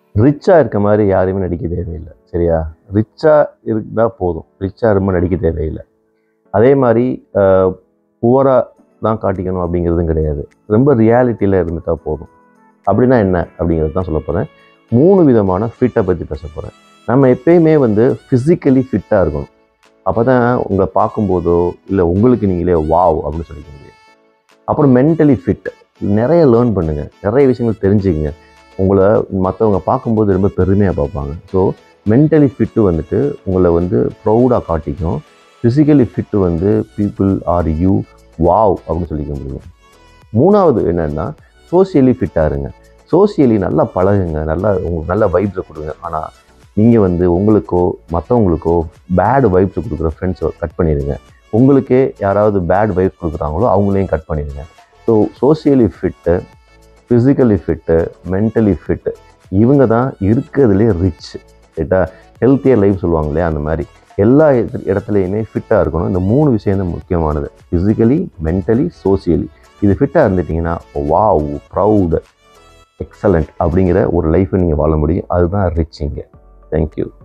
ரிச்சாக இருக்க மாதிரி யாருமே நடிக்க தேவையில்லை சரியா ரிச்சாக இருந்தால் போதும் ரிச்சாக ரொம்ப நடிக்க தேவையில்லை அதே மாதிரி புவராக தான் காட்டிக்கணும் அப்படிங்கிறதும் கிடையாது ரொம்ப ரியாலிட்டியில் இருந்துட்டால் போதும் அப்படின்னா என்ன அப்படிங்கிறது தான் சொல்ல போகிறேன் மூணு விதமான ஃபிட்டை பற்றி பேச போகிறேன் நம்ம எப்பயுமே வந்து ஃபிசிக்கலி ஃபிட்டாக இருக்கணும் அப்போ தான் உங்களை பார்க்கும்போதோ இல்லை உங்களுக்கு நீங்களே வாவ் அப்படின்னு சொல்லிக்க முடியும் அப்புறம் மென்டலி ஃபிட் நிறைய லேர்ன் பண்ணுங்கள் நிறைய விஷயங்கள் தெரிஞ்சுக்கங்க உங்களை மற்றவங்க பார்க்கும்போது ரொம்ப பெருமையாக பார்ப்பாங்க ஸோ மென்டலி ஃபிட்டு வந்துட்டு உங்களை வந்து ப்ரௌடாக காட்டிக்கும் ஃபிசிக்கலி ஃபிட்டு வந்து பீப்புள் ஆர் யூ வாவ் அப்படின்னு சொல்லிக்க முடியும் மூணாவது என்னென்னா சோசியலி ஃபிட்டாக இருங்க சோசியலி நல்லா பழகுங்க நல்லா உங்களுக்கு நல்ல வைப்ஸை கொடுங்க ஆனால் நீங்கள் வந்து உங்களுக்கோ மற்றவங்களுக்கோ பேட் வைப்ஸ் கொடுக்குற ஃப்ரெண்ட்ஸை கட் பண்ணிடுங்க உங்களுக்கே யாராவது பேட் வைப்ஸ் கொடுக்குறாங்களோ அவங்களையும் கட் பண்ணிடுங்க so socially fit physically fit mentally fit இவங்க தான் இருக்கிறதுலே ரிச் ரைட்டா ஹெல்த்தியர் லைஃப் சொல்லுவாங்க இல்லையா அந்த மாதிரி எல்லா இடத்து- இடத்துலையுமே ஃபிட்டாக இருக்கணும் இந்த மூணு விஷயம் தான் முக்கியமானது ஃபிசிக்கலி மென்டலி சோசியலி இது ஃபிட்டாக இருந்துட்டிங்கன்னா வாவ் ப்ரௌடு எக்ஸலண்ட் அப்படிங்கிற ஒரு லைஃப்பை நீங்கள் வாழ முடியும் அதுதான் ரிச்சிங்க தேங்க்யூ